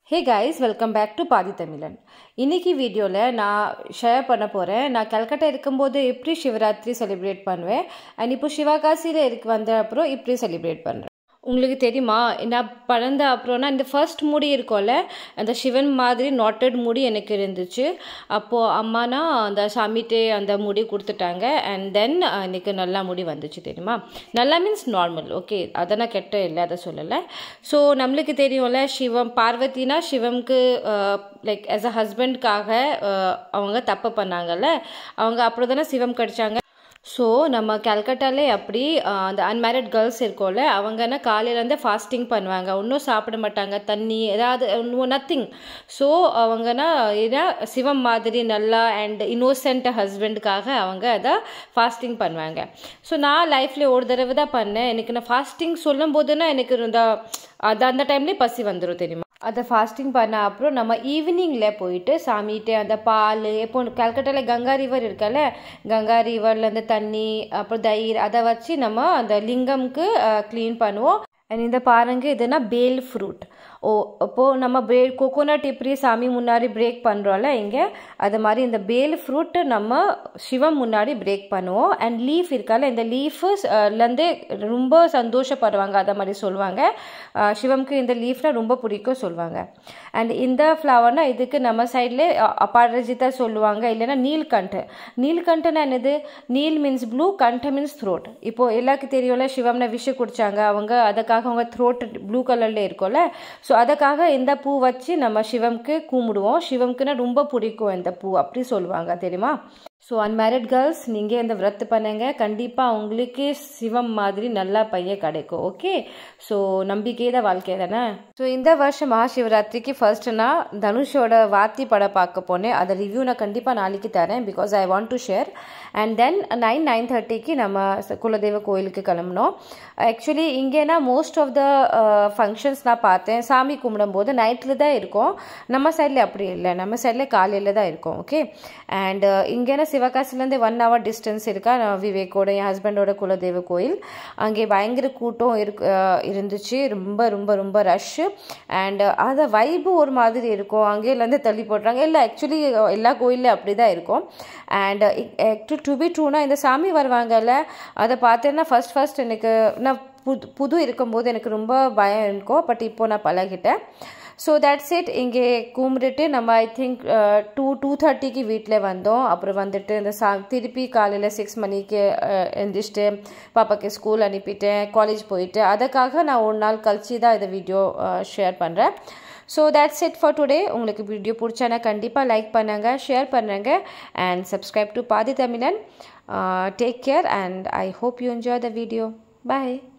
hey guys welcome back to Paathi Tamilan இன்னைக்கு வீடியோவில் நான் ஷேர் பண்ண போகிறேன் நான் கல்கட்டா இருக்கும்போது எப்படி சிவராத்திரி செலிப்ரேட் பண்ணுவேன் அண்ட் இப்போ சிவகாசியில் இருக்கு வந்த அப்புறம் இப்படி செலிப்ரேட் பண்ணுறேன் உங்களுக்கு தெரியுமா நான் பிறந்த அப்புறம்னா இந்த ஃபர்ஸ்ட் முடி இருக்கும்ல அந்த சிவன் மாதிரி நாட்டட் முடி எனக்கு இருந்துச்சு அப்போது அம்மானா அந்த சாமிட்டே அந்த முடி கொடுத்துட்டாங்க அண்ட் தென் எனக்கு நல்லா முடி வந்துச்சு தெரியுமா நல்லா மீன்ஸ் நார்மல் ஓகே அதை நான் கெட்ட இல்லை அதை சொல்லலை ஸோ நம்மளுக்கு தெரியும்ல சிவம் பார்வதினா சிவம்க்கு லைக் ஆஸ் அ ஹஸ்பண்ட்காக அவங்க தப்பு பண்ணாங்கல்ல அவங்க அப்புறம் தானே சிவம் கடிச்சாங்க ஸோ நம்ம கல்கட்டாலே அப்படி அந்த அன்மேரிட் கேர்ள்ஸ் இருக்கோம்ல அவங்கன்னா காலையிலேருந்து ஃபாஸ்டிங் பண்ணுவாங்க ஒன்றும் சாப்பிட மாட்டாங்க தண்ணி ஏதாவது நத்திங் ஸோ அவங்கன்னா ஏன்னா சிவம் மாதிரி நல்லா அண்ட் இன்னோசென்ட் ஹஸ்பண்டுக்காக அவங்க அதை ஃபாஸ்டிங் பண்ணுவாங்க ஸோ நான் லைஃப்பில் ஒரு தடவை தான் பண்ணேன் எனக்கு நான் ஃபாஸ்டிங் சொல்லும் போதுன்னா எனக்கு இந்த அது அந்த டைம்லேயே பசி வந்துடும் தெரியுமா அதை ஃபாஸ்டிங் பண்ண அப்புறம் நம்ம ஈவினிங்கில் போயிட்டு சாமிகிட்ட அந்த பால் இப்போ கல்கட்டாவில் கங்கா ரிவர் இருக்கல கங்கா ரிவரில் அந்த தண்ணி அப்புறம் தயிர் அதை வச்சு நம்ம அந்த லிங்கம்க்கு க்ளீன் பண்ணுவோம் அண்ட் இந்த பாருங்க இதுனா பேல் ஃப்ரூட் ஓ அப்போது நம்ம பிரே கோகோனட் இப்படி சாமி முன்னாடி பிரேக் பண்ணுறோம்ல இங்கே அது மாதிரி இந்த பேல் ஃப்ரூட்டு நம்ம சிவம் முன்னாடி பிரேக் பண்ணுவோம் அண்ட் லீஃப் இருக்கால இந்த லீஃபுலேருந்து ரொம்ப சந்தோஷப்படுவாங்க அதை மாதிரி சொல்லுவாங்க சிவம்க்கு இந்த லீஃப்னால் ரொம்ப பிடிக்கும் சொல்லுவாங்க அண்ட் இந்த ஃப்ளவர்னால் இதுக்கு நம்ம சைடில் அபாரஜிதா சொல்லுவாங்க இல்லைன்னா நீல்கண்ட் நீல்கண்ட்னா என்னது neel means blue kanth means throat இப்போது எல்லாருக்கும் தெரியும்ல சிவம்னா விஷ குடித்தாங்க அவங்க அதுக்காக அவங்க த்ரோட் ப்ளூ கலரில் இருக்கும்ல ஸோ அதுக்காக இந்த பூ வச்சு நம்ம சிவம்க்கு கும்பிடுவோம் சிவம்க்குன்னா ரொம்ப பிடிக்கும் இந்த பூ அப்படி சொல்லுவாங்க தெரியுமா ஸோ அன்மேரிட் கேர்ள்ஸ் நீங்கள் இந்த விரத்து பண்ணுங்க கண்டிப்பாக உங்களுக்கு சிவம் மாதிரி நல்லா பையன் கிடைக்கும் ஓகே ஸோ நம்பிக்கை தான் வாழ்க்கை தானே ஸோ இந்த வருஷம் மகாசிவராத்திரிக்கு ஃபர்ஸ்ட் நான் தனுஷோட வாத்தி படம் பார்க்க போனேன் அதை ரிவ்யூ நான் கண்டிப்பாக நாளைக்கு தரேன் because I want to share and then nine nine தேர்ட்டிக்கு நம்ம குலதெய்வ கோயிலுக்கு கிளம்பினோம் ஆக்சுவலி இங்கேனா மோஸ்ட் ஆஃப் த ஃபங்க்ஷன்ஸ் நான் பார்த்தேன் சாமி கும்பிடும்போது நைட்டில் தான் இருக்கும் நம்ம சைடில் அப்படி இல்லை நம்ம சைடில் காலையில் தான் இருக்கும் ஓகே அண்ட் இங்கேனா சிவகாசிலேருந்து ஒன் ஹவர் டிஸ்டன்ஸ் இருக்கா விவேக்கோட என் ஹஸ்பண்டோட குலதெய்வ கோயில் அங்கே பயங்கர கூட்டம் இருக்கு இருந்துச்சு ரொம்ப ரொம்ப ரொம்ப ரஷ்ஷு அண்ட் அந்த வைப்பு ஒரு மாதிரி இருக்கும் அங்கேலேருந்து தள்ளி போடுறாங்க இல்லை ஆக்சுவலி எல்லா கோயிலும் அப்படி தான் இருக்கும் அண்ட் டு டு பி ட்ரூனா இந்த சாமி வருவாங்கல்ல அதை பார்த்தேன்னா ஃபஸ்ட் ஃபஸ்ட் எனக்கு நான் புது புது இருக்கும்போது எனக்கு ரொம்ப பயம் இருக்கும் பட் இப்போ நான் பழகிட்டேன் ஸோ தட்ஸ் இட் இங்கே கும்பிட்டுட்டு நம்ம ஐ திங்க் டூ டூ தேர்ட்டிக்கு வீட்டில் வந்தோம் அப்புறம் வந்துட்டு இந்த சா திருப்பி காலையில் சிக்ஸ் மணிக்கு எழுந்திரிச்சிட்டு பாப்பாக்கு ஸ்கூல் அனுப்பிட்டேன் காலேஜ் போயிட்டு அதுக்காக நான் ஒரு நாள் கழிச்சு தான் இந்த வீடியோ ஷேர் பண்ணுறேன் so that's it for today உங்களுக்கு வீடியோ பிடிச்சானா கண்டிப்பாக லைக் பண்ணுங்கள் ஷேர் பண்ணுங்கள் and subscribe to Paathi Tamilan take care and I hope you enjoy the video bye